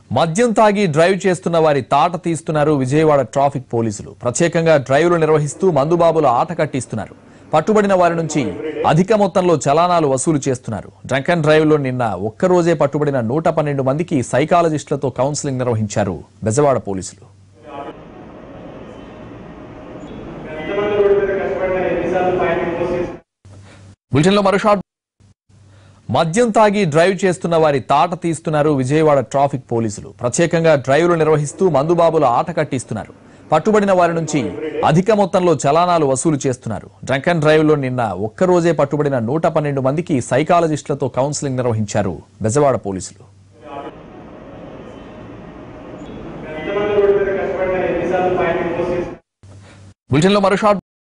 మద్యం తాగి డ్రైవ్ చేస్తున్న వారి తాట తీస్తున్నారు విజయవాడ ట్రాఫిక్ పోలీసులు ప్రత్యేకంగా డ్రైవ్లు నిర్వహిస్తూ మందుబాబుల ఆట కట్టిస్తున్నారు పట్టుబడిన వారి నుంచి అధిక మొత్తంలో చలానాలు వసూలు చేస్తున్నారు డ్రంక్ అండ్ డ్రైవ్ లో నిన్న ఒక్కరోజే పట్టుబడిన నూట పన్నెండు మందికి సైకాలజిస్టులతో కౌన్సిలింగ్ నిర్వహించారు బెజవాడ పోలీసులు ఎంతమంది రోడ్డు మీద కష్టపడతారు ఎన్నిసార్లు ఫైన్ ఇంపోజ్ చేస్తారు బులెటిన్లో మరో షాట్ మద్యం తాగి డ్రైవ్ చేస్తున్న వారి తాట తీస్తున్నారు విజయవాడ ట్రాఫిక్ పోలీసులు ప్రత్యేకంగా డ్రైవ్లు నిర్వహిస్తూ మందుబాబుల ఆట కట్టిస్తున్నారు పట్టుబడిన వారి నుంచి అధిక మొత్తంలో చలానాలు వసూలు చేస్తున్నారు డ్రంక్ అండ్ డ్రైవ్ లో నిన్న ఒక్కరోజే పట్టుబడిన నూట పన్నెండు మందికి సైకాలజిస్టులతో కౌన్సిలింగ్ నిర్వహించారు బెజవాడ పోలీసులు ఎంతమంది రోడ్డు మీద కష్టపడతారు ఎన్నిసార్లు ఫైన్ ఇంపోజ్ చేస్తారు బులెటిన్లో మరో షాట్